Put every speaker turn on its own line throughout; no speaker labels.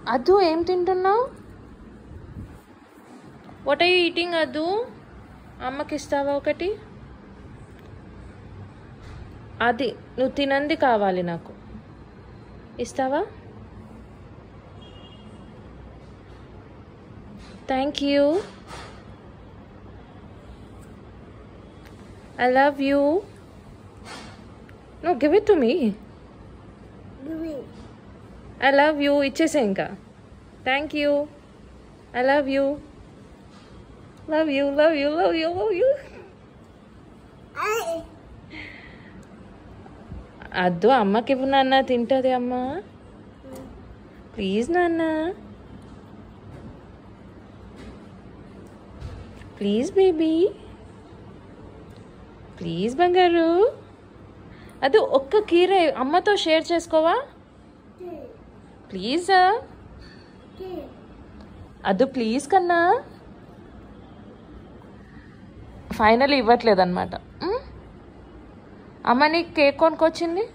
అద్దు ఏం తింటున్నావు what are you eating Addu అమ్మకి ఇస్తావా ఒకటి అది నువ్వు తినంది కావాలి నాకు ఇస్తావా thank you I love you నువ్వు give it to me I love you ఇచ్చేసే ఇంకా thank you I love you love you love you love you love you Addu అమ్మకి ఇవ్వు నాన్న తింటుంది అమ్మ ప్లీజ్ నాన్న ప్లీజ్ బేబీ ప్లీజ్ బంగారు అది ఒక్క కీర అమ్మతో షేర్ చేసుకోవా ప్లీజ్ అదు ప్లీజ్ కన్నా ఫైనల్ ఇవ్వట్లేదు అనమాట అమ్మ నీకు కేక్ కొనుక్కొచ్చింది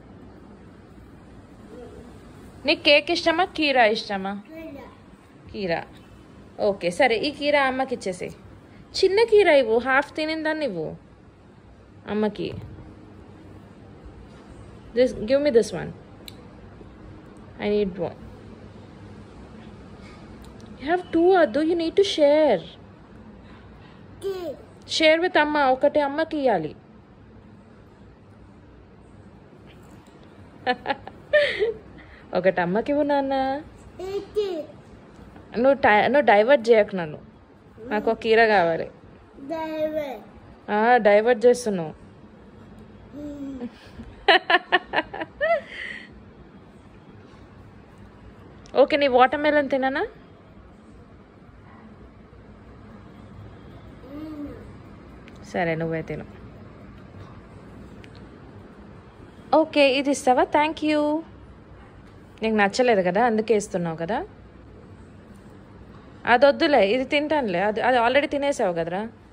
నీకు కేక్ ఇష్టమా కీరా ఇష్టమా కీరా ఓకే సరే ఈ కీరా అమ్మకి ఇచ్చేసి చిన్న కీరా ఇవ్వు హాఫ్ తినిందాన్ని ఇవ్వు అమ్మకి this give me this one I need one you have two Addu you need to share share with అమ్మ ఒకటి అమ్మకి ఇవ్వాలి ఒకటి అమ్మకి ఇవ్వు నాన్న నువ్వు టై నువ్వు డైవర్ట్ చేయకు నన్ను నాకు ఒక కీర కావాలి ఆ, డైవర్ట్ చేస్తున్నావు ఓకే నీ వాటర్ మెలన్ తిననా సరే నువ్వే తిను ఓకే ఇది ఇస్తావా థ్యాంక్ యూ నీకు నచ్చలేదు కదా అందుకే ఇస్తున్నావు కదా అది వద్దులే ఇది తింటానులే అది అది ఆల్రెడీ తినేసావు కదరా